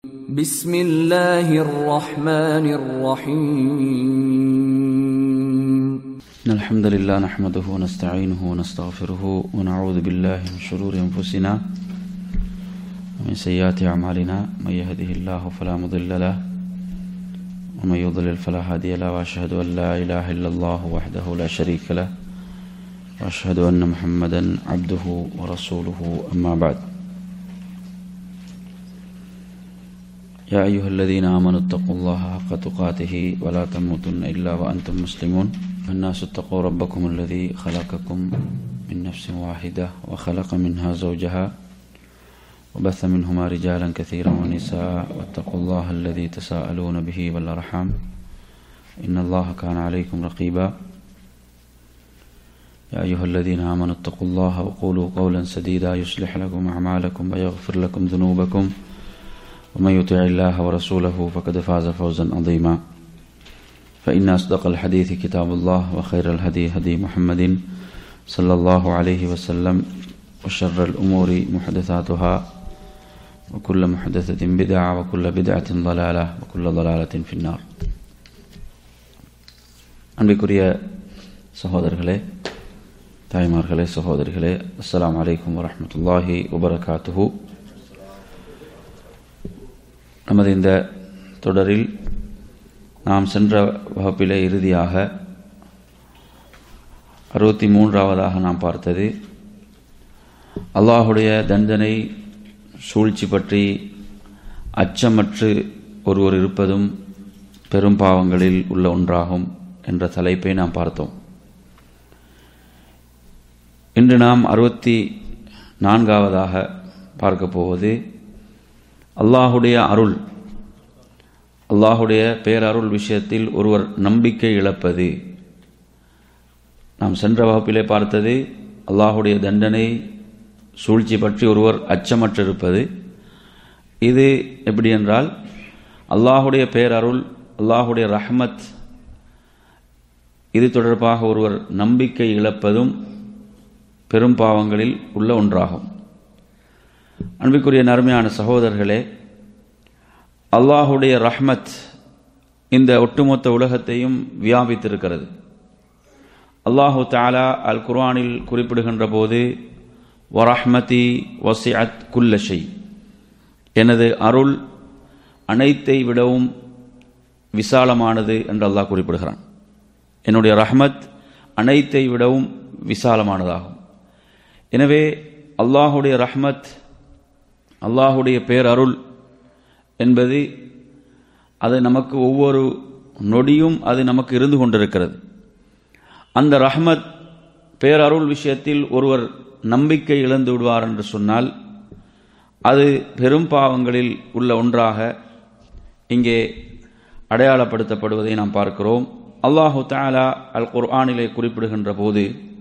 بسم الله الرحمن الرحيم إن الحمد لله نحمده ونستعينه ونستغفره ونعوذ بالله من شرور أنفسنا ومن سيئات أعمالنا من يهده الله فلا مضل له ومن يضلل فلا هادي له وأشهد أن لا إله إلا الله وحده لا شريك له وأشهد أن محمدا عبده ورسوله أما بعد يا أيها الذين آمنوا اتقوا الله حق تقاته ولا تموتن إلا وأنتم مسلمون الناس اتقوا ربكم الذي خلقكم من نفس واحدة وخلق منها زوجها وبث منهما رجالا كثيرا ونساء واتقوا الله الذي تساءلون به والأرحام إن الله كان عليكم رقيبا يا أيها الذين آمنوا اتقوا الله وقولوا قولا سديدا يصلح لكم أعمالكم ويغفر لكم ذنوبكم ومن يطع الله ورسوله فقد فاز فوزا عظيما فإن أصدق الحديث كتاب الله وخير الهدي هدي محمد صلى الله عليه وسلم وشر الأمور محدثاتها وكل محدثة بدعة وكل بدعة ضلالة وكل ضلالة في النار அன்பிற்குரிய சகோதரர்களே தாய்மார்களே சகோதரிகளே அஸ்ஸலாமு அலைக்கும் வரஹ்மத்துல்லாஹி வபரகாத்துஹு நமது இந்த தொடரில் நாம் சென்ற வகுப்பிலே இறுதியாக அறுபத்தி மூன்றாவதாக நாம் பார்த்தது அல்லாஹுடைய தண்டனை சூழ்ச்சி பற்றி அச்சமற்று ஒருவர் இருப்பதும் பெரும் பாவங்களில் உள்ள ஒன்றாகும் என்ற தலைப்பை நாம் பார்த்தோம் இன்று நாம் அறுபத்தி நான்காவதாக பார்க்க போவது அல்லாஹுடைய அருள் அல்லாஹுடைய பேரருள் விஷயத்தில் ஒருவர் நம்பிக்கை இழப்பது நாம் சென்ற வகுப்பிலே பார்த்தது அல்லாஹுடைய தண்டனை சூழ்ச்சி பற்றி ஒருவர் அச்சமற்றிருப்பது இது எப்படி என்றால் அல்லாஹுடைய பேரருள் அல்லாஹுடைய ரஹ்மத் இது தொடர்பாக ஒருவர் நம்பிக்கை இழப்பதும் பெரும் பாவங்களில் உள்ள ஒன்றாகும் அன்பிற்குரிய நறுமையான சகோதரர்களே அல்லாஹுடைய ரஹ்மத் இந்த ஒட்டுமொத்த உலகத்தையும் வியாபித்திருக்கிறது அல்லாஹு தாலா அல் குர்ஆனில் குறிப்பிடுகின்ற போது வரஹ்மதி வசிஅத் குல்லஷை எனது அருள் அனைத்தை விடவும் விசாலமானது என்று அல்லாஹ் குறிப்பிடுகிறான் என்னுடைய ரஹ்மத் அனைத்தை விடவும் விசாலமானதாகும் எனவே அல்லாஹுடைய ரஹ்மத் அல்லாஹுடைய பேரருள் என்பது அது நமக்கு ஒவ்வொரு நொடியும் அது நமக்கு இருந்து கொண்டிருக்கிறது அந்த ரஹ்மத் பேரருள் விஷயத்தில் ஒருவர் நம்பிக்கை இழந்து விடுவார் என்று சொன்னால் அது பெரும் பாவங்களில் உள்ள ஒன்றாக இங்கே அடையாளப்படுத்தப்படுவதை நாம் பார்க்கிறோம் அல்லாஹு தாலா அல் குர்ஆனிலே குறிப்பிடுகின்ற போது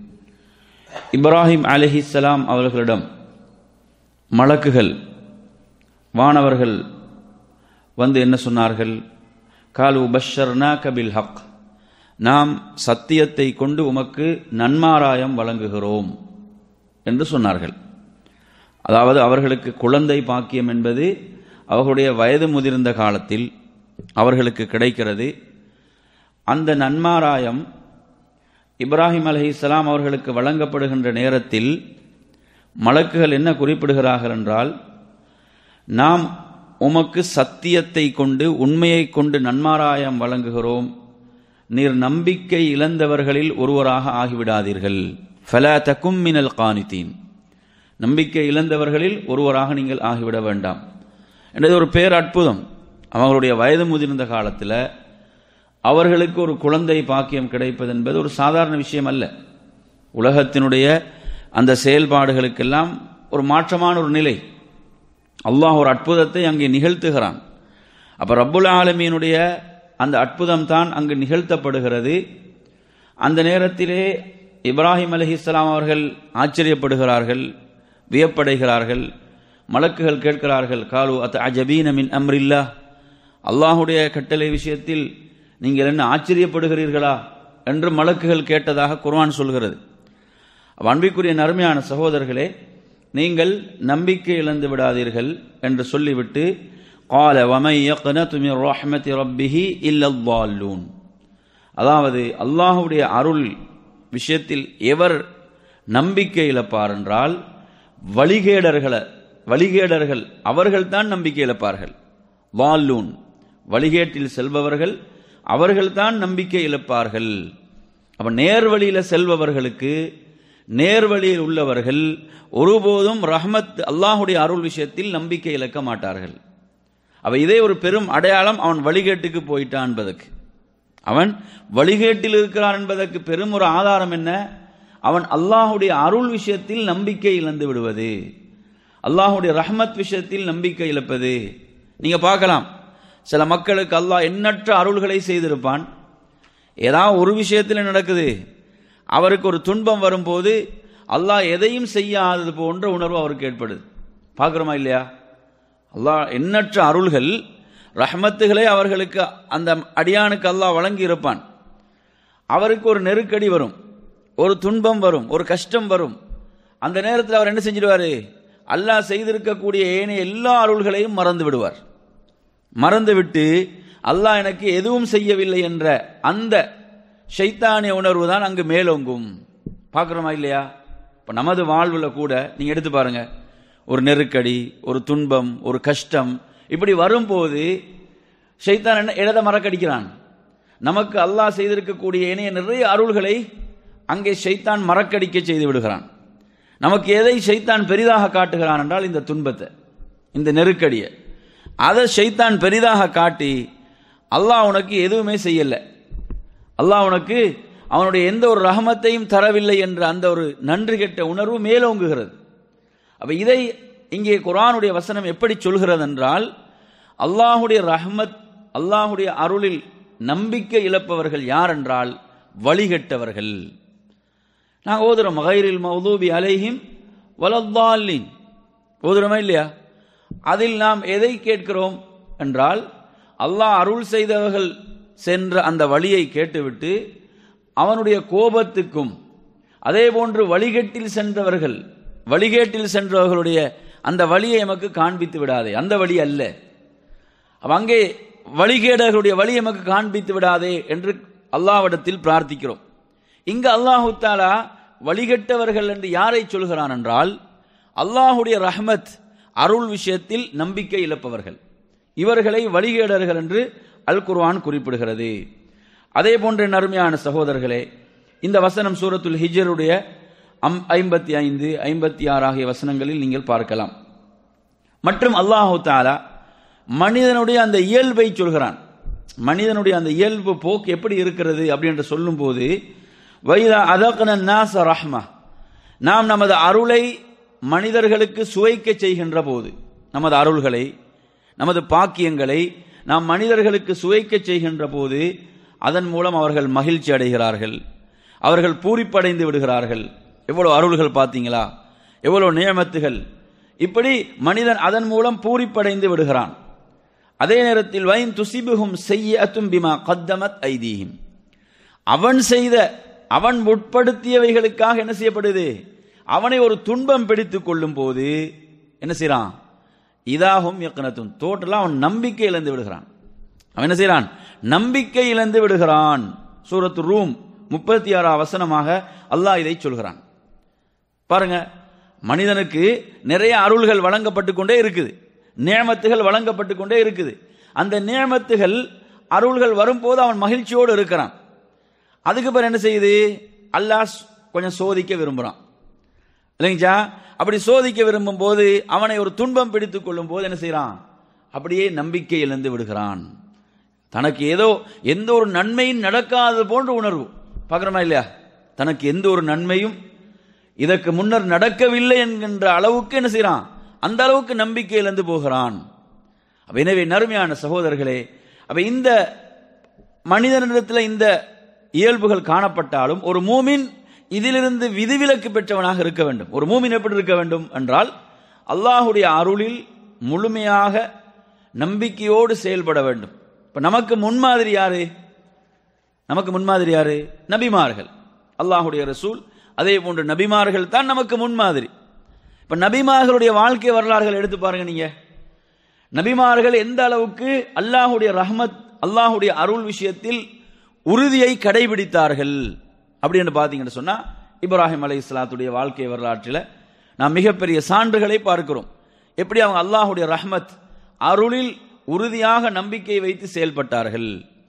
இப்ராஹிம் அலிஹிஸ்லாம் அவர்களிடம் மலக்குகள் வானவர்கள் வந்து என்ன சொன்னார்கள் காலு பஷர்னா கபில் ஹக் நாம் சத்தியத்தை கொண்டு உமக்கு நன்மாராயம் வழங்குகிறோம் என்று சொன்னார்கள் அதாவது அவர்களுக்கு குழந்தை பாக்கியம் என்பது அவர்களுடைய வயது முதிர்ந்த காலத்தில் அவர்களுக்கு கிடைக்கிறது அந்த நன்மாராயம் இப்ராஹிம் அலஹி இஸ்லாம் அவர்களுக்கு வழங்கப்படுகின்ற நேரத்தில் மலக்குகள் என்ன குறிப்பிடுகிறார்கள் என்றால் நாம் உமக்கு சத்தியத்தை கொண்டு உண்மையை கொண்டு நன்மாராயம் வழங்குகிறோம் நீர் நம்பிக்கை இழந்தவர்களில் ஒருவராக ஆகிவிடாதீர்கள் ஃபலா தக்கும் மினல் காணித்தீன் நம்பிக்கை இழந்தவர்களில் ஒருவராக நீங்கள் ஆகிவிட வேண்டாம் என்றது ஒரு பேர் அற்புதம் அவர்களுடைய வயது முதிர்ந்த காலத்தில் அவர்களுக்கு ஒரு குழந்தை பாக்கியம் கிடைப்பது என்பது ஒரு சாதாரண விஷயம் அல்ல உலகத்தினுடைய அந்த செயல்பாடுகளுக்கெல்லாம் ஒரு மாற்றமான ஒரு நிலை அல்லாஹ் ஒரு அற்புதத்தை அங்கே நிகழ்த்துகிறான் அப்போ ரப்புல் ஆலமீனுடைய அந்த அற்புதம் தான் அங்கு நிகழ்த்தப்படுகிறது அந்த நேரத்திலே இப்ராஹிம் அலி இஸ்லாம் அவர்கள் ஆச்சரியப்படுகிறார்கள் வியப்படைகிறார்கள் மலக்குகள் கேட்கிறார்கள் காலு அத் அஜபீன மின் அம்ரில்லா அல்லாஹுடைய கட்டளை விஷயத்தில் நீங்கள் என்ன ஆச்சரியப்படுகிறீர்களா என்று மலக்குகள் கேட்டதாக குர்ஆன் சொல்கிறது அன்பிற்குரிய நறுமையான சகோதரர்களே நீங்கள் நம்பிக்கை இழந்து விடாதீர்கள் என்று சொல்லிவிட்டு قال ومن يقنط من رحمة ربه إلا الضالون அதாவது அல்லாஹுடைய அருள் விஷயத்தில் எவர் நம்பிக்கை இழப்பார் என்றால் வழிகேடர்களை வழிகேடர்கள் அவர்கள்தான் நம்பிக்கை இழப்பார்கள் வால்லூன் வழிகேட்டில் செல்பவர்கள் அவர்கள்தான் நம்பிக்கை இழப்பார்கள் அப்ப நேர்வழியில செல்பவர்களுக்கு நேர்வழியில் உள்ளவர்கள் ஒருபோதும் ரஹ்மத் அல்லாஹுடைய அருள் விஷயத்தில் நம்பிக்கை இழக்க மாட்டார்கள் அவ இதே ஒரு பெரும் அடையாளம் அவன் வழிகேட்டுக்கு போயிட்டான் என்பதற்கு அவன் வழிகேட்டில் இருக்கிறான் என்பதற்கு பெரும் ஒரு ஆதாரம் என்ன அவன் அல்லாஹுடைய அருள் விஷயத்தில் நம்பிக்கை இழந்து விடுவது அல்லாஹுடைய ரஹ்மத் விஷயத்தில் நம்பிக்கை இழப்பது நீங்க பார்க்கலாம் சில மக்களுக்கு அல்லாஹ் எண்ணற்ற அருள்களை செய்திருப்பான் ஏதாவது ஒரு விஷயத்தில் நடக்குது அவருக்கு ஒரு துன்பம் வரும்போது அல்லாஹ் எதையும் செய்யாதது போன்ற உணர்வு அவருக்கு ஏற்படுது பார்க்குறோமா இல்லையா அல்லாஹ் எண்ணற்ற அருள்கள் ரஹ்மத்துகளை அவர்களுக்கு அந்த அடியானுக்கு அல்லாஹ் வழங்கி இருப்பான் அவருக்கு ஒரு நெருக்கடி வரும் ஒரு துன்பம் வரும் ஒரு கஷ்டம் வரும் அந்த நேரத்தில் அவர் என்ன செஞ்சிடுவாரு அல்லாஹ் செய்திருக்கக்கூடிய ஏனைய எல்லா அருள்களையும் மறந்து விடுவார் மறந்துவிட்டு அல்லாஹ் எனக்கு எதுவும் செய்யவில்லை என்ற அந்த ஷைத்தானிய உணர்வு தான் அங்கு மேலோங்கும் பார்க்குறோமா இல்லையா இப்போ நமது வாழ்வில் கூட நீங்கள் எடுத்து பாருங்க ஒரு நெருக்கடி ஒரு துன்பம் ஒரு கஷ்டம் இப்படி வரும்போது ஷைத்தான் என்ன எதை மறக்கடிக்கிறான் நமக்கு அல்லாஹ் செய்திருக்கக்கூடிய இணைய நிறைய அருள்களை அங்கே ஷைத்தான் மறக்கடிக்க செய்து விடுகிறான் நமக்கு எதை ஷைத்தான் பெரிதாக காட்டுகிறான் என்றால் இந்த துன்பத்தை இந்த நெருக்கடியை அதை ஷைத்தான் பெரிதாக காட்டி அல்லாஹ் உனக்கு எதுவுமே செய்யலை அல்லாஹ் உனக்கு அவனுடைய எந்த ஒரு ரஹமத்தையும் தரவில்லை என்ற அந்த ஒரு நன்றி கெட்ட உணர்வு மேலோங்குகிறது அப்ப இதை இங்கே குரானுடைய வசனம் எப்படி சொல்கிறது என்றால் அல்லாஹுடைய ரஹமத் அல்லாஹுடைய அருளில் நம்பிக்கை இழப்பவர்கள் யார் என்றால் வழிகட்டவர்கள் நாங்கள் ஓதுறோம் மகைரில் மௌதூபி அலைஹிம் வலத்தாலின் ஓதுறோமா இல்லையா அதில் நாம் எதை கேட்கிறோம் என்றால் அல்லாஹ் அருள் செய்தவர்கள் சென்ற அந்த வழியை கேட்டுவிட்டு அவனுடைய கோபத்துக்கும் அதே போன்று வழிகேட்டில் சென்றவர்கள் வழிகேட்டில் சென்றவர்களுடைய அந்த வழியை எமக்கு காண்பித்து விடாதே அந்த வழி அல்ல அப்ப அங்கே வழிகேடர்களுடைய வழி எமக்கு காண்பித்து விடாதே என்று அல்லாவிடத்தில் பிரார்த்திக்கிறோம் இங்கு அல்லாஹு தாலா வழிகட்டவர்கள் என்று யாரை சொல்கிறான் என்றால் அல்லாஹுடைய ரஹமத் அருள் விஷயத்தில் நம்பிக்கை இழப்பவர்கள் இவர்களை வழிகேடர்கள் என்று அல் குர்ஆன் குறிப்பிடுகிறது அதே போன்ற நறுமையான சகோதரர்களே இந்த வசனம் சூரத்துல் ஹிஜருடைய அம் ஐம்பத்தி ஐந்து ஐம்பத்தி ஆறு ஆகிய வசனங்களில் நீங்கள் பார்க்கலாம் மற்றும் அல்லாஹு தாலா மனிதனுடைய அந்த இயல்பை சொல்கிறான் மனிதனுடைய அந்த இயல்பு போக்கு எப்படி இருக்கிறது அப்படின்னு சொல்லும்போது வைதா அதகன நாச ரஹ்மா நாம் நமது அருளை மனிதர்களுக்கு சுவைக்க செய்கின்ற போது நமது அருள்களை நமது பாக்கியங்களை நாம் மனிதர்களுக்கு சுவைக்க செய்கின்ற போது அதன் மூலம் அவர்கள் மகிழ்ச்சி அடைகிறார்கள் அவர்கள் பூரிப்படைந்து விடுகிறார்கள் எவ்வளவு அருள்கள் பார்த்தீங்களா எவ்வளவு நியமத்துகள் இப்படி மனிதன் அதன் மூலம் பூரிப்படைந்து விடுகிறான் அதே நேரத்தில் வைன் துசிபுகும் செய்யத்தும் பிமா கத்தமத் ஐதீஹிம் அவன் செய்த அவன் உட்படுத்தியவைகளுக்காக என்ன செய்யப்படுது அவனை ஒரு துன்பம் பிடித்துக் கொள்ளும் போது என்ன செய்யறான் இதாகும் யக்கனத்தும் டோட்டலா அவன் நம்பிக்கை இழந்து விடுகிறான் அவன் என்ன செய்யறான் நம்பிக்கை இழந்து விடுகிறான் சூரத்து ரூம் முப்பத்தி ஆறாம் வசனமாக அல்லாஹ் இதை சொல்கிறான் பாருங்க மனிதனுக்கு நிறைய அருள்கள் வழங்கப்பட்டு கொண்டே இருக்குது நியமத்துகள் வழங்கப்பட்டு கொண்டே இருக்குது அந்த நியமத்துகள் அருள்கள் வரும்போது அவன் மகிழ்ச்சியோடு இருக்கிறான் அதுக்கு பிறகு என்ன செய்யுது அல்லாஹ் கொஞ்சம் சோதிக்க விரும்புறான் இல்லைங்களா அப்படி சோதிக்க விரும்பும் போது அவனை ஒரு துன்பம் பிடித்துக் கொள்ளும் போது என்ன செய்யறான் அப்படியே நம்பிக்கை இழந்து விடுகிறான் தனக்கு ஏதோ எந்த ஒரு நன்மையும் நடக்காதது போன்ற உணர்வு பார்க்குறோமா இல்லையா தனக்கு எந்த ஒரு நன்மையும் இதற்கு முன்னர் நடக்கவில்லை என்கின்ற அளவுக்கு என்ன செய்யறான் அந்த அளவுக்கு நம்பிக்கை இழந்து போகிறான் அப்ப எனவே நறுமையான சகோதரர்களே அப்ப இந்த மனிதனிடத்தில் இந்த இயல்புகள் காணப்பட்டாலும் ஒரு மூமின் இதிலிருந்து விதிவிலக்கு பெற்றவனாக இருக்க வேண்டும் ஒரு மூமின் எப்படி இருக்க வேண்டும் என்றால் அல்லாஹுடைய அருளில் முழுமையாக நம்பிக்கையோடு செயல்பட வேண்டும் இப்ப நமக்கு முன்மாதிரி யாரு நமக்கு முன்மாதிரி யாரு நபிமார்கள் அல்லாஹுடைய ரசூல் அதே போன்று நபிமார்கள் தான் நமக்கு முன்மாதிரி இப்ப நபிமார்களுடைய வாழ்க்கை வரலாறுகள் எடுத்து பாருங்க நீங்க நபிமார்கள் எந்த அளவுக்கு அல்லாஹுடைய ரஹ்மத் அல்லாஹுடைய அருள் விஷயத்தில் உறுதியை கடைபிடித்தார்கள் அப்படின்னு பார்த்தீங்கன்னு சொன்னா இப்ராஹிம் அலை இஸ்லாத்துடைய வாழ்க்கை வரலாற்றில் நாம் மிகப்பெரிய சான்றுகளை பார்க்கிறோம் எப்படி அவங்க அல்லாஹுடைய ரஹ்மத் அருளில் உறுதியாக நம்பிக்கை வைத்து செயல்பட்டார்கள்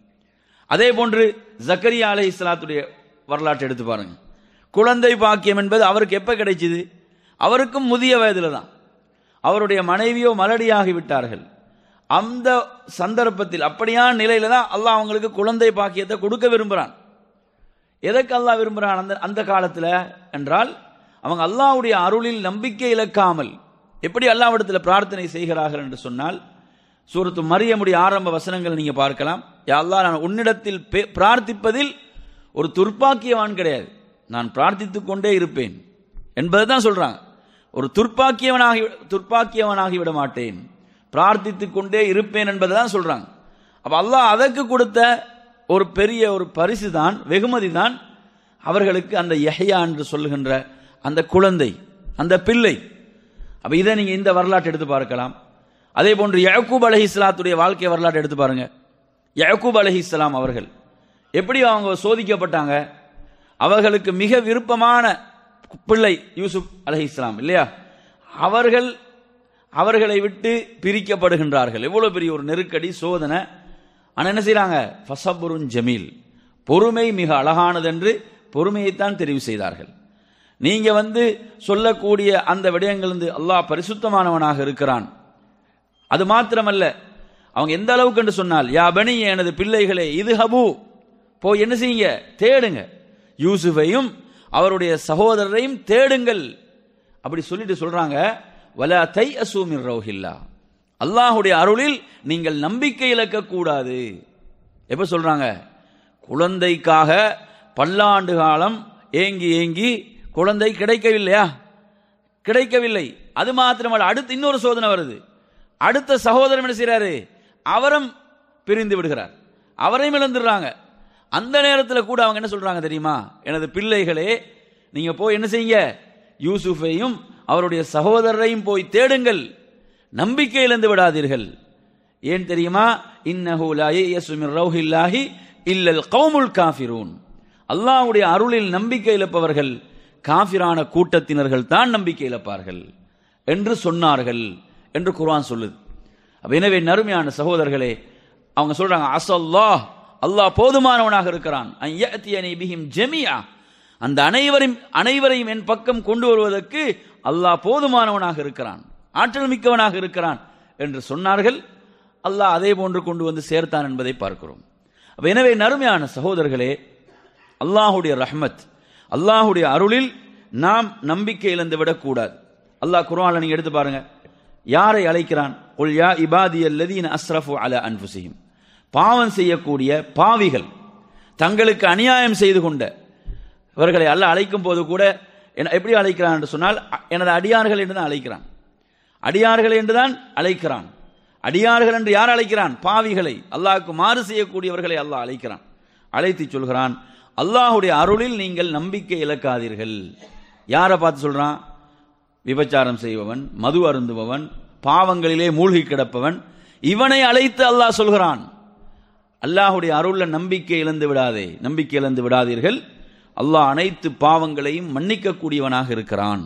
அதே போன்று ஜக்கரியா அலை இஸ்லாத்துடைய வரலாற்றை எடுத்து பாருங்க குழந்தை பாக்கியம் என்பது அவருக்கு எப்ப கிடைச்சது அவருக்கும் முதிய வயதில் தான் அவருடைய மனைவியோ மலடியாகி விட்டார்கள் அந்த சந்தர்ப்பத்தில் அப்படியான நிலையில தான் அல்லாஹ் அவங்களுக்கு குழந்தை பாக்கியத்தை கொடுக்க விரும்புகிறான் எதற்கு அல்லாஹ் விரும்புகிறான் அந்த அந்த காலத்தில் என்றால் அவங்க அல்லாஹ்வுடைய அருளில் நம்பிக்கை இழக்காமல் எப்படி அல்லாஹ்விடத்தில் பிரார்த்தனை செய்கிறார்கள் என்று சொன்னால் சூரத்து மரியமுடைய ஆரம்ப வசனங்கள் நீங்க பார்க்கலாம் யா அல்லாஹ் நான் உன்னிடத்தில் பே- பிரார்த்திப்பதில் ஒரு துர்ப்பாக்கியவான் கிடையாது நான் பிரார்த்தித்துக் கொண்டே இருப்பேன் என்பதை தான் சொல்றாங்க ஒரு துர்ப்பாக்கியவனாகி துர்ப்பாக்கியவனாகி விட மாட்டேன் பிரார்த்தித்துக் கொண்டே இருப்பேன் என்பதை தான் சொல்றாங்க அப்ப அல்லாஹ் அதற்கு கொடுத்த ஒரு பெரிய ஒரு பரிசு தான் வெகுமதி தான் அவர்களுக்கு அந்த யஹ்யா என்று சொல்லுகின்ற அந்த குழந்தை அந்த பிள்ளை அப்ப இதை நீங்க இந்த வரலாற்றை எடுத்து பார்க்கலாம் அதே போன்று யக்கூப் அலஹி இஸ்லாத்துடைய வாழ்க்கை வரலாற்றை எடுத்து பாருங்க யக்கூப் அலஹி இஸ்லாம் அவர்கள் எப்படி அவங்க சோதிக்கப்பட்டாங்க அவர்களுக்கு மிக விருப்பமான பிள்ளை யூசுப் அலஹி இஸ்லாம் இல்லையா அவர்கள் அவர்களை விட்டு பிரிக்கப்படுகின்றார்கள் எவ்வளவு பெரிய ஒரு நெருக்கடி சோதனை ஆனா என்ன செய்றாங்க ஃபசபுருன் ஜமீல் பொறுமை மிக அழகானது என்று பொறுமையைத்தான் தெரிவு செய்தார்கள் நீங்க வந்து சொல்லக்கூடிய அந்த விடயங்கள் வந்து அல்லாஹ் பரிசுத்தமானவனாக இருக்கிறான் அது மாத்திரமல்ல அவங்க எந்த அளவுக்கு என்று சொன்னால் யா பனி எனது பிள்ளைகளே இது ஹபு போய் என்ன செய்யுங்க தேடுங்க யூசுஃபையும் அவருடைய சகோதரரையும் தேடுங்கள் அப்படி சொல்லிட்டு சொல்றாங்க வலா தை அசூமின் ரௌஹில்லா அல்லாஹுடைய அருளில் நீங்கள் நம்பிக்கை இழக்க கூடாது எப்ப சொல்றாங்க குழந்தைக்காக பல்லாண்டு காலம் ஏங்கி ஏங்கி குழந்தை கிடைக்கவில்லையா கிடைக்கவில்லை அது மாத்திரமல்ல அடுத்து இன்னொரு சோதனை வருது அடுத்த சகோதரன் என்ன செய்றாரு அவரும் பிரிந்து விடுகிறார் அவரையும் இழந்துடுறாங்க அந்த நேரத்தில் கூட அவங்க என்ன சொல்றாங்க தெரியுமா எனது பிள்ளைகளே நீங்க போய் என்ன செய்யுங்க யூசுஃபையும் அவருடைய சகோதரரையும் போய் தேடுங்கள் நம்பிக்கை இழந்து விடாதீர்கள் ஏன் தெரியுமா இன்னஹு லா யயஸு மின் ரௌஹில்லாஹி இல்லல் கௌமுல் காஃபிரூன் அல்லாஹ்வுடைய அருளில் நம்பிக்கை இழப்பவர்கள் காஃபிரான கூட்டத்தினர்கள் தான் நம்பிக்கை இழப்பார்கள் என்று சொன்னார்கள் என்று குர்ஆன் சொல்லுது அப்ப எனவே நறுமையான சகோதரர்களே அவங்க சொல்றாங்க அசல்லாஹ் அல்லாஹ் போதுமானவனாக இருக்கிறான் அன் யஅத்தியனி பிஹிம் ஜமீஆ அந்த அனைவரையும் அனைவரையும் என் பக்கம் கொண்டு வருவதற்கு அல்லாஹ் போதுமானவனாக இருக்கிறான் ஆற்றல் மிக்கவனாக இருக்கிறான் என்று சொன்னார்கள் அல்லாஹ் அதே போன்று கொண்டு வந்து சேர்த்தான் என்பதை பார்க்கிறோம் அப்ப எனவே நறுமையான சகோதரர்களே அல்லாஹுடைய ரஹ்மத் அல்லாஹுடைய அருளில் நாம் நம்பிக்கை இழந்து விடக்கூடாது அல்லாஹ் குர்ஆன்ல நீங்க எடுத்து பாருங்க யாரை அழைக்கிறான் குல் யா இபாதியல்லதீன அஸ்ரஃபு அலா அன்ஃபுஸிஹிம் பாவம் செய்யக்கூடிய பாவிகள் தங்களுக்கு அநியாயம் செய்து கொண்ட இவர்களை அல்லாஹ் அழைக்கும் போது கூட என்ன- எப்படி அழைக்கிறான் என்று சொன்னால் அ- எனது அடியார்கள் என்று தான் அழைக்கிறான் அடியார்கள் என்றுதான் அழைக்கிறான் அடியார்கள் என்று யார் அழைக்கிறான் பாவிகளை அல்லாஹ்வுக்கு மாறு செய்யக்கூடியவர்களை அல்லாஹ் அழைக்கிறான் அழைத்து சொல்கிறான் அல்லாஹ்வுடைய அருளில் நீங்கள் நம்பிக்கை இழக்காதீர்கள் யாரை பார்த்து சொல்றான் விபச்சாரம் செய்பவன் மது அருந்துபவன் பாவங்களிலே மூழ்கி கிடப்பவன் இவனை அழைத்து அல்லாஹ் சொல்கிறான் அல்லாஹுடைய அருள்ல நம்பிக்கை இழந்து விடாதே நம்பிக்கை இழந்து விடாதீர்கள் அல்லாஹ் அனைத்து பாவங்களையும் மன்னிக்க கூடியவனாக இருக்கிறான்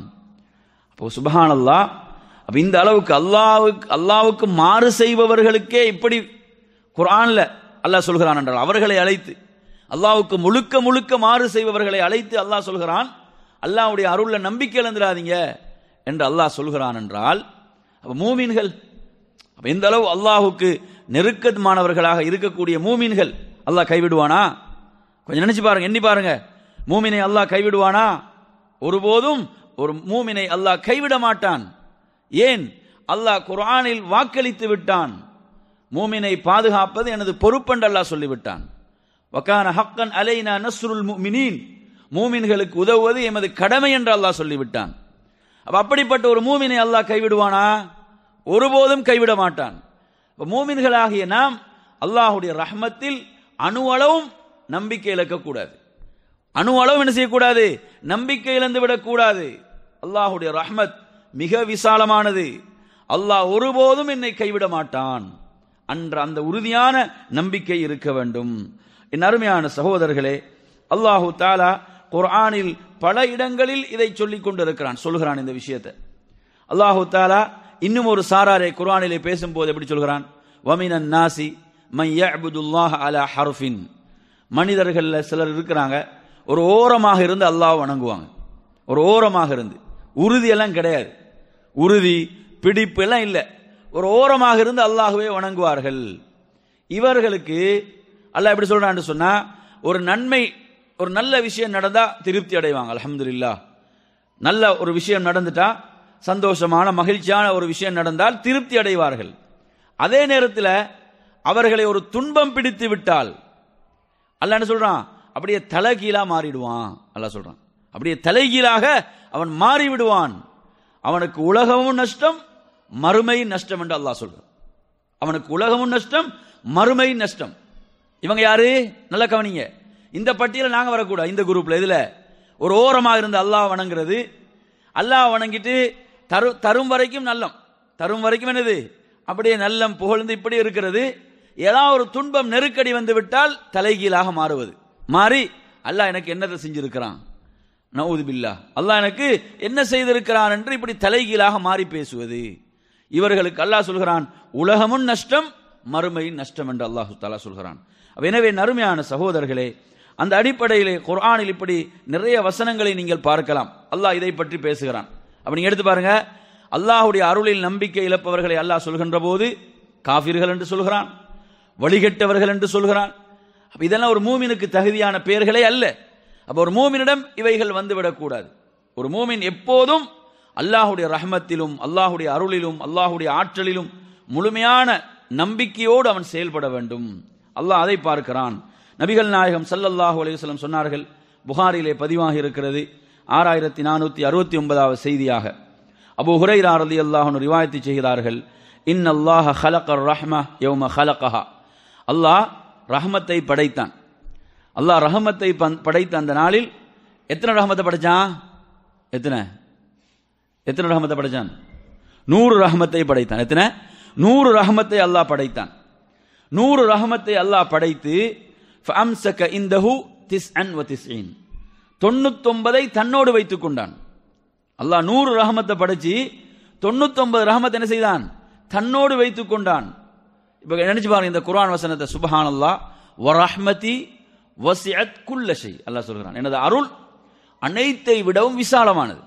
அப்போ சுபஹான் அல்லாஹ் அப்ப இந்த அளவுக்கு அல்லாவுக்கு அல்லாவுக்கு மாறு செய்பவர்களுக்கே இப்படி குர்ஆன்ல அல்லாஹ் சொல்கிறான் என்றால் அவர்களை அழைத்து அல்லாஹ்வுக்கு முழுக்க முழுக்க மாறு செய்பவர்களை அழைத்து அல்லாஹ் சொல்கிறான் அல்லாஹ்வுடைய அருள்ல நம்பிக்கை இழந்துடாதீங்க என்று அல்லாஹ் சொல்கிறான் என்றால் அப்ப மூமின்கள் அப்ப எந்த அளவு அல்லாஹுக்கு நெருக்கமானவர்களாக இருக்கக்கூடிய மூமின்கள் அல்லாஹ் கைவிடுவானா கொஞ்சம் நினைச்சு பாருங்க எண்ணி பாருங்க மூமினை அல்லாஹ் கைவிடுவானா ஒருபோதும் ஒரு மூமினை அல்லாஹ் கைவிட மாட்டான் ஏன் அல்லாஹ் குர்ஆனில் வாக்களித்து விட்டான் மூமினை பாதுகாப்பது எனது பொறுப்பென்று அல்லாஹ் சொல்லிவிட்டான் வக்கான ஹக்கன் அலைனா நஸ்ருல் முஃமினீன் மூமின்களுக்கு உதவுவது எமது கடமை என்று அல்லாஹ் சொல்லிவிட்டான் அப்ப அப்படிப்பட்ட ஒரு மூமினை அல்லாஹ் கைவிடுவானா ஒருபோதும் கைவிட மாட்டான் அப்ப மூமின்களாகிய நாம் அல்லாஹுடைய ரஹ்மத்தில் அணுவளவும் நம்பிக்கை இழக்கக்கூடாது அணுவளவும் என்ன செய்யக்கூடாது நம்பிக்கை இழந்து விடக்கூடாது அல்லாஹுடைய ரஹ்மத் மிக விசாலமானது அல்லாஹ் ஒருபோதும் என்னை கைவிட மாட்டான் அன்ற அந்த உறுதியான நம்பிக்கை இருக்க வேண்டும் என் அருமையான சகோதரர்களே அல்லாஹு தாலா குர்ஆனில் பல இடங்களில் இதை சொல்லிக் கொண்டிருக்கிறான் சொல்கிறான் இந்த விஷயத்தை அல்லாஹு தாலா இன்னும் ஒரு சாராரை குர்ஆனிலே பேசும்போது எப்படி சொல்கிறான் வமினன் நாசி மையபுதுல்லாஹ் அலா ஹர்ஃபின் மனிதர்கள்ல சிலர் இருக்கிறாங்க ஒரு ஓரமாக இருந்து அல்லாஹ் வணங்குவாங்க ஒரு ஓரமாக இருந்து உறுதி எல்லாம் கிடையாது உறுதி பிடிப்பு எல்லாம் இல்லை ஒரு ஓரமாக இருந்து அல்லாஹ்வே வணங்குவார்கள் இவர்களுக்கு அல்லாஹ் எப்படி சொல்றான்னு சொன்னா ஒரு நன்மை ஒரு நல்ல விஷயம் நடந்தா திருப்தி அடைவாங்க அல்ஹம்துலில்லாஹ் நல்ல ஒரு விஷயம் நடந்துட்டா சந்தோஷமான மகிழ்ச்சியான ஒரு விஷயம் நடந்தால் திருப்தி அடைவார்கள் அதே நேரத்தில் அவர்களை ஒரு துன்பம் பிடித்து விட்டால் அல்லாஹ் என்ன சொல்றான் அப்படியே தலைகீழா மாறிடுவான் அல்லாஹ் சொல்றான் அப்படியே தலைகீழாக அவன் மாறி விடுவான் அவனுக்கு உலகமும் நஷ்டம் மறுமை நஷ்டம் என்று அல்லாஹ் சொல்றான் அவனுக்கு உலகமும் நஷ்டம் மறுமை நஷ்டம் இவங்க யாரு நல்ல கவனிங்க இந்த பட்டியல நாங்க வரக்கூடாது இந்த குரூப்ல இதுல ஒரு ஓரமாக இருந்து அல்லாஹ் வணங்குறது அல்லாஹ் வணங்கிட்டு தரு தரும் வரைக்கும் நல்லம் தரும் வரைக்கும் என்னது அப்படியே நல்லம் புகழ்ந்து இப்படி இருக்கிறது ஏதாவது ஒரு துன்பம் நெருக்கடி வந்து விட்டால் தலைகீழாக மாறுவது மாறி அல்லாஹ் எனக்கு என்னதை செஞ்சிருக்கிறான் நவுது பில்லா அல்லாஹ் எனக்கு என்ன செய்திருக்கிறான் என்று இப்படி தலைகீழாக மாறி பேசுவது இவர்களுக்கு அல்லாஹ் சொல்கிறான் உலகமும் நஷ்டம் மறுமையின் நஷ்டம் என்று அல்லாஹு தாலா சொல்கிறான் அப்ப எனவே நறுமையான சகோதரர்களே அந்த அடிப்படையிலே குர்ஆனில் இப்படி நிறைய வசனங்களை நீங்கள் பார்க்கலாம் அல்லாஹ் இதை பற்றி பேசுகிறான் அப்ப நீங்க எடுத்து பாருங்க அல்லாஹ்வுடைய அருளில் நம்பிக்கை இழப்பவர்களை அல்லாஹ் சொல்கின்ற போது காஃபிர்கள் என்று சொல்கிறான் வழிகட்டவர்கள் என்று சொல்கிறான் அப்ப இதெல்லாம் ஒரு மூமினுக்கு தகுதியான பெயர்களே அல்ல அப்ப ஒரு மூமினிடம் இவைகள் வந்துவிடக்கூடாது ஒரு மூமின் எப்போதும் அல்லாஹுடைய ரஹமத்திலும் அல்லாஹுடைய அருளிலும் அல்லாஹுடைய ஆற்றலிலும் முழுமையான நம்பிக்கையோடு அவன் செயல்பட வேண்டும் அல்லாஹ் அதை பார்க்கிறான் நபிகள் நாயகம் ஸல்லல்லாஹு அலைஹி வஸல்லம் சொன்னார்கள் புகாரிலே பதிவாகி இருக்கிறது ஆறாயிரத்தி நானூத்தி அறுபத்தி ஒன்பதாவது செய்தியாக அபு ஹுரைரா ரலியல்லாஹு அன்ஹு ரிவாயத்து செய்கிறார்கள் இன் அல்லாஹ ஹலகர் ரஹ்ம யௌம ஹலகஹா அல்லாஹ் ரஹமத்தை படைத்தான் அல்லாஹ் ரஹமத்தை பந்- படைத்த அந்த நாளில் எத்தனை ரஹமத்தை படைச்சான் எத்தனை எத்தனை ரஹமத்தை படைச்சான் நூறு ரஹமத்தை படைத்தான் எத்தனை நூறு ரஹமத்தை அல்லாஹ் படைத்தான் நூறு ரஹமத்தை அல்லாஹ் படைத்து ஃபஅம்சக இந்தஹு திஸ்அன் வ திஸ்ஈன் தொண்ணூத்தொன்பதை தன்னோடு வைத்துக் கொண்டான் அல்லாஹ் நூறு ரஹமத்தை படைச்சு தொண்ணூத்தொன்பது ரஹமத் என்ன செய்தான் தன்னோடு வைத்துக் கொண்டான் இப்ப நினைச்சு பாருங்க இந்த குர்ஆன் வசனத்தை சுபஹானல்லாஹ் வ ரஹ்மதி வசிஅத் குல்ல ஷை அல்லாஹ் சொல்கிறான் எனது அருள் அனைத்தை விடவும் விசாலமானது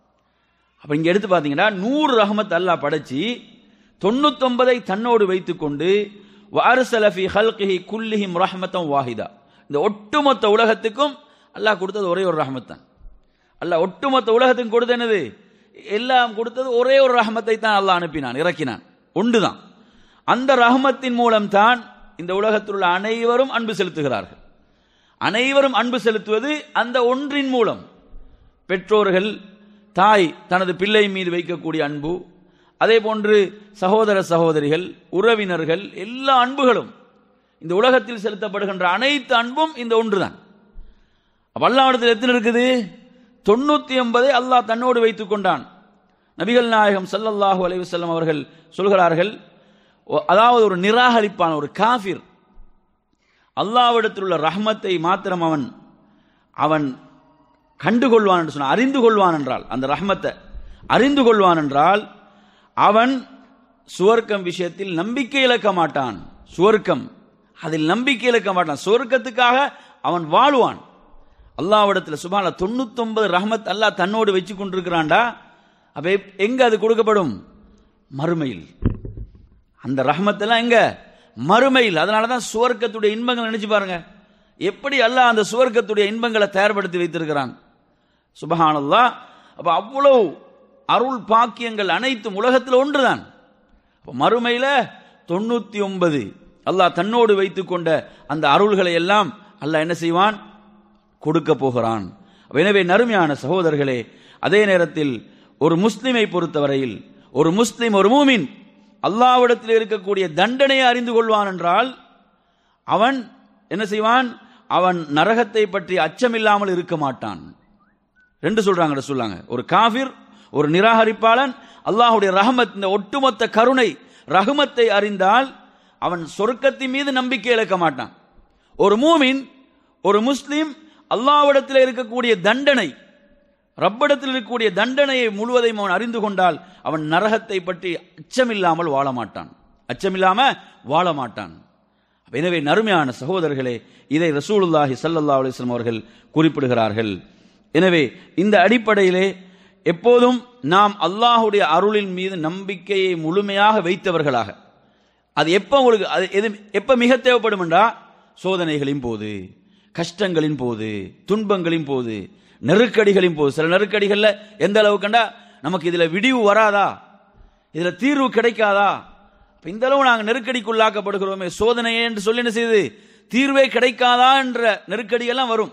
அப்ப இங்க எடுத்து பாத்தீங்கன்னா நூறு ரஹமத் அல்லாஹ் படைச்சு தொண்ணூத்தொன்பதை தன்னோடு வைத்துக்கொண்டு வாரிசல ஃபி ஹல்கிஹி குல்லிஹிம் ரஹ்மத்தம் வாஹிதா இந்த ஒட்டுமொத்த உலகத்துக்கும் அல்லாஹ் கொடுத்தது ஒரே ஒரு ரஹமத் தான் அல்லாஹ் ஒட்டுமொத்த உலகத்துக்கும் கொடுத்தது என்னது எல்லாம் கொடுத்தது ஒரே ஒரு ரஹமத்தை தான் அல்லாஹ் அனுப்பினான் இறக்கினான் ஒன்றுதான் அந்த ரஹமத்தின் மூலம் தான் இந்த உலகத்தில் உள்ள அனைவரும் அன்பு செலுத்துகிறார்கள் அனைவரும் அன்பு செலுத்துவது அந்த ஒன்றின் மூலம் பெற்றோர்கள் தாய் தனது பிள்ளை மீது வைக்கக்கூடிய அன்பு அதே போன்று சகோதர சகோதரிகள் உறவினர்கள் எல்லா அன்புகளும் இந்த உலகத்தில் செலுத்தப்படுகின்ற அனைத்து அன்பும் இந்த ஒன்றுதான் அப்ப அல்லாஹ்விடத்தில் எத்தனை இருக்குது தொண்ணூத்தி ஒன்பதை அல்லாஹ் தன்னோடு வைத்துக் கொண்டான் நபிகள் நாயகம் ஸல்லல்லாஹு அலைஹி வஸல்லம் அவர்கள் சொல்கிறார்கள் ஒ- அதாவது ஒரு நிராகரிப்பான ஒரு காஃபிர் அல்லாஹ்விடத்தில் உள்ள ரஹ்மத்தை மாத்திரம் அவன் அவன் கண்டுகொள்வான் என்று சொன்ன அறிந்து கொள்வான் என்றால் அந்த ரஹ்மத்தை அறிந்து கொள்வான் என்றால் அவன் சுவர்க்கம் விஷயத்தில் நம்பிக்கை இழக்க மாட்டான் சுவர்க்கம் அதில் நம்பிக்கை இழக்க மாட்டான் சுவர்க்கத்துக்காக அவன் வாழ்வான் அல்லாஹ்விடத்தில் சுபான தொண்ணூத்தொன்பது ரஹ்மத் அல்லாஹ் தன்னோடு வச்சு கொண்டிருக்கிறான்டா அப்ப எப்- எங்க அது கொடுக்கப்படும் மறுமையில் அந்த ரஹ்மத்தெல்லாம் எங்க மறுமையில் அதனால தான் சுவர்க்கத்துடைய இன்பங்களை நினைச்சு பாருங்க எப்படி அல்லாஹ் அந்த சுவர்க்கத்துடைய இன்பங்களை தயார்படுத்தி வைத்திருக்கிறான் சுபஹானல்லாஹ் அப்ப அவ்வளவு அருள் பாக்கியங்கள் அனைத்தும் உலகத்தில் ஒன்றுதான் அப்ப மறுமையில தொண்ணூத்தி ஒன்பது அல்லாஹ் தன்னோடு வைத்துக் கொண்ட அந்த அருள்களை எல்லாம் அல்லாஹ் என்ன செய்வான் கொடுக்க போகிறான் அப்ப எனவே நறுமையான சகோதரர்களே அதே நேரத்தில் ஒரு முஸ்லிமை பொறுத்தவரையில் ஒரு முஸ்லிம் ஒரு மூமின் அல்லாஹ்விடத்தில் இருக்கக்கூடிய தண்டனையை அறிந்து கொள்வான் என்றால் அவன் என்ன செய்வான் அவன் நரகத்தை பற்றி அச்சமில்லாமல் இருக்க மாட்டான் ரெண்டு சொல்றாங்க சொல்றாங்க ஒரு காஃபிர் ஒரு நிராகரிப்பாளன் அல்லாஹுடைய ரஹமத் இந்த ஒட்டுமொத்த கருணை ரஹமத்தை அறிந்தால் அவன் சொர்க்கத்தின் மீது நம்பிக்கை இழக்க மாட்டான் ஒரு மூமின் ஒரு முஸ்லிம் அல்லாஹ்விடத்தில் இருக்கக்கூடிய தண்டனை ரப்பிடத்தில் இருக்கக்கூடிய தண்டனையை முழுவதையும் அவன் அறிந்து கொண்டால் அவன் நரகத்தை பற்றி அச்சமில்லாமல் வாழ மாட்டான் அச்சமில்லாம வாழ மாட்டான் எனவே நறுமையான சகோதரர்களே இதை ரசூலுல்லாஹி ஸல்லல்லாஹு அலைஹி வஸல்லம் அவர்கள் குறிப்பிடுகிறார்கள் எனவே இந்த அடிப்படையிலே எப்போதும் நாம் அல்லாஹுடைய அருளின் மீது நம்பிக்கையை முழுமையாக வைத்தவர்களாக அது எப்போ உங்களுக்கு அது எது எப்போ மிக தேவைப்படும் என்றா சோதனைகளின் போது கஷ்டங்களின் போது துன்பங்களின் போது நெருக்கடிகளின் போது சில நெருக்கடிகளில் எந்த அளவு கண்டா நமக்கு இதில் விடிவு வராதா இதில் தீர்வு கிடைக்காதா இப்ப இந்த அளவு நாங்கள் நெருக்கடிக்குள்ளாக்கப்படுகிறோமே சோதனையே என்று சொல்லி என்ன செய்யுது தீர்வே கிடைக்காதா என்ற நெருக்கடியெல்லாம் வரும்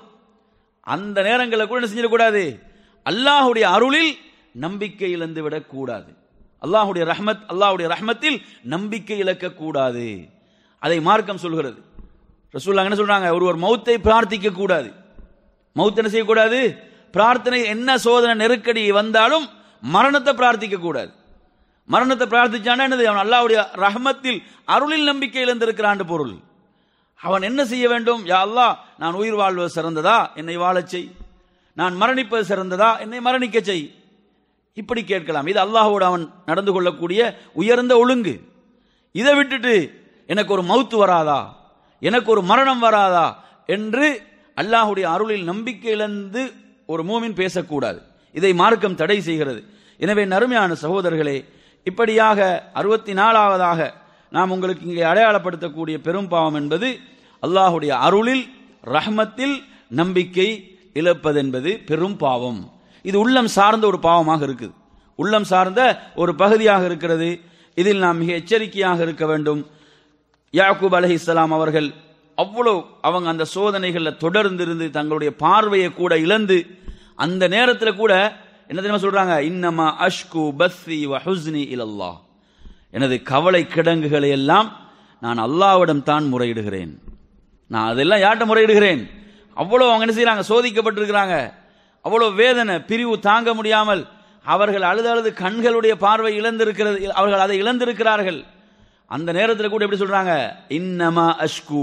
அந்த நேரங்களில் கூட என்ன செஞ்சிடக்கூடாது அல்லாஹுடைய அருளில் நம்பிக்கை இழந்து விடக்கூடாது அல்லாஹுடைய ரஹ்மத் அல்லாஹுடைய ரஹ்மத்தில் நம்பிக்கை இழக்கக்கூடாது அதை மார்க்கம் சொல்கிறது ரசூல்லா என்ன சொல்றாங்க ஒருவர் மௌத்தை பிரார்த்திக்க கூடாது மௌத் என்ன செய்யக்கூடாது பிரார்த்தனை என்ன சோதனை நெருக்கடி வந்தாலும் மரணத்தை பிரார்த்திக்க கூடாது மரணத்தை பிரார்த்திச்சானா என்னது அவன் அல்லாஹ்வுடைய ரஹமத்தில் அருளில் நம்பிக்கை இழந்திருக்கிறான் பொருள் அவன் என்ன செய்ய வேண்டும் யா அல்லாஹ் நான் உயிர் வாழ்வது சிறந்ததா என்னை வாழச் செய் நான் மரணிப்பது சிறந்ததா என்னை மரணிக்க செய் இப்படி கேட்கலாம் இது அல்லாஹோடு அவன் நடந்து கொள்ளக்கூடிய உயர்ந்த ஒழுங்கு இதை விட்டுட்டு எனக்கு ஒரு மவுத்து வராதா எனக்கு ஒரு மரணம் வராதா என்று அல்லாஹுடைய அருளில் நம்பிக்கை இழந்து ஒரு மூமின் பேசக்கூடாது இதை மார்க்கம் தடை செய்கிறது எனவே நறுமையான சகோதரர்களே இப்படியாக அறுபத்தி நாலாவதாக நாம் உங்களுக்கு இங்கே அடையாளப்படுத்தக்கூடிய பெரும் பாவம் என்பது அல்லாஹுடைய அருளில் ரஹ்மத்தில் நம்பிக்கை இழப்பது என்பது பெரும் பாவம் இது உள்ளம் சார்ந்த ஒரு பாவமாக இருக்குது உள்ளம் சார்ந்த ஒரு பகுதியாக இருக்கிறது இதில் நாம் மிக எச்சரிக்கையாக இருக்க வேண்டும் யாக்கூப் அலஹி இஸ்லாம் அவர்கள் அவ்வளோ அவங்க அந்த சோதனைகளில் தொடர்ந்து இருந்து தங்களுடைய பார்வையை கூட இழந்து அந்த நேரத்தில் கூட என்ன தெரியுமா சொல்றாங்க இன்னமா அஷ்கு பஸ்ஸி வ ஹுஸ்னி இலல்லாஹ் எனது கவலை கிடங்குகளை எல்லாம் நான் அல்லாவிடம் தான் முறையிடுகிறேன் நான் அதெல்லாம் யார்கிட்ட முறையிடுகிறேன் அவ்வளோ அவங்க என்ன செய்யறாங்க சோதிக்கப்பட்டிருக்கிறாங்க அவ்வளோ வேதனை பிரிவு தாங்க முடியாமல் அவர்கள் அழுது அழுது கண்களுடைய பார்வை இழந்திருக்கிறது அவர்கள் அதை இழந்திருக்கிறார்கள் அந்த நேரத்தில் கூட எப்படி சொல்றாங்க இன்னமா அஷ்கு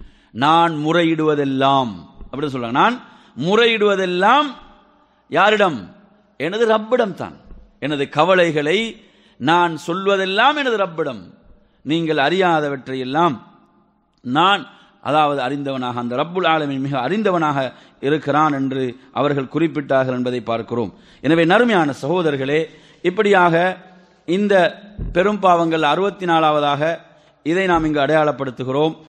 நான் முறையிடுவதெல்லாம் அப்படின்னு சொல்றாங்க நான் முறையிடுவதெல்லாம் யாரிடம் எனது ரப்பிடம் தான் எனது கவலைகளை நான் சொல்வதெல்லாம் எனது ரப்பிடம் நீங்கள் அறியாதவற்றை எல்லாம் நான் அதாவது அறிந்தவனாக அந்த ரப்புல் ஆலமின் மிக அறிந்தவனாக இருக்கிறான் என்று அவர்கள் குறிப்பிட்டார்கள் என்பதை பார்க்கிறோம் எனவே நறுமையான சகோதரர்களே இப்படியாக இந்த பெரும் பாவங்கள் அறுபத்தி நாலாவதாக இதை நாம் இங்கு அடையாளப்படுத்துகிறோம்